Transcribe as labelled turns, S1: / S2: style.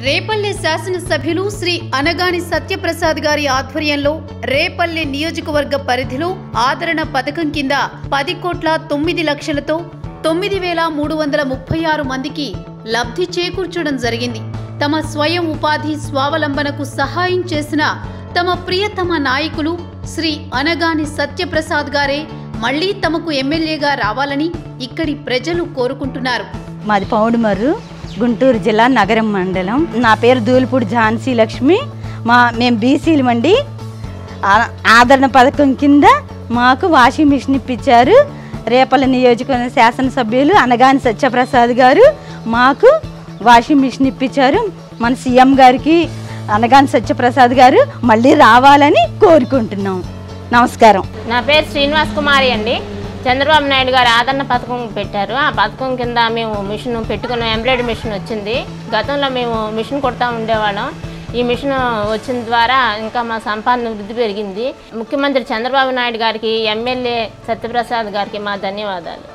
S1: రేపల్లె శాసనసభ్యులు శ్రీ అనగాని సత్యప్రసాద్ గారి ఆధ్వర్యంలో రేపల్లె నియోజకవర్గ పరిధిలో ఆదరణ పథకం కింద పది కోట్ల తొమ్మిది లక్షలతో తొమ్మిది వేల మూడు వందల ముప్పై ఆరు మందికి లబ్ధి చేకూర్చడం జరిగింది తమ స్వయం ఉపాధి స్వావలంబనకు సహాయం చేసిన తమ ప్రియతమ నాయకులు శ్రీ అనగాని సత్యప్రసాద్ గారే మళ్లీ తమకు ఎమ్మెల్యేగా రావాలని ఇక్కడి ప్రజలు కోరుకుంటున్నారు
S2: మాది పౌడుమర్రు గుంటూరు జిల్లా నగరం మండలం నా పేరు దూలిపూడి ఝాన్సీ లక్ష్మి మా మేము బీసీలమండి ఆ- ఆదరణ పథకం కింద మాకు వాషింగ్ మిషన్ ఇప్పించారు రేపల్ల నియోజకవర్గ శాసనసభ్యులు అనగాని సత్యప్రసాద్ గారు మాకు వాషింగ్ మిషన్ ఇప్పించారు మన సీఎం గారికి అనగాని సత్యప్రసాద్ గారు మళ్ళీ రావాలని కోరుకుంటున్నాం నమస్కారం
S3: నా పేరు శ్రీనివాస్ కుమారి అండి చంద్రబాబు నాయుడు గారు ఆదరణ పథకం పెట్టారు ఆ పథకం కింద మేము మిషన్ పెట్టుకున్న ఎంబ్రాయిడరీ మిషన్ వచ్చింది గతంలో మేము మిషన్ కుడతా ఉండేవాళ్ళం ఈ మిషన్ వచ్చిన ద్వారా ఇంకా మా సంపాదన వృద్ధి పెరిగింది ముఖ్యమంత్రి చంద్రబాబు నాయుడు గారికి ఎమ్మెల్యే సత్యప్రసాద్ గారికి మా ధన్యవాదాలు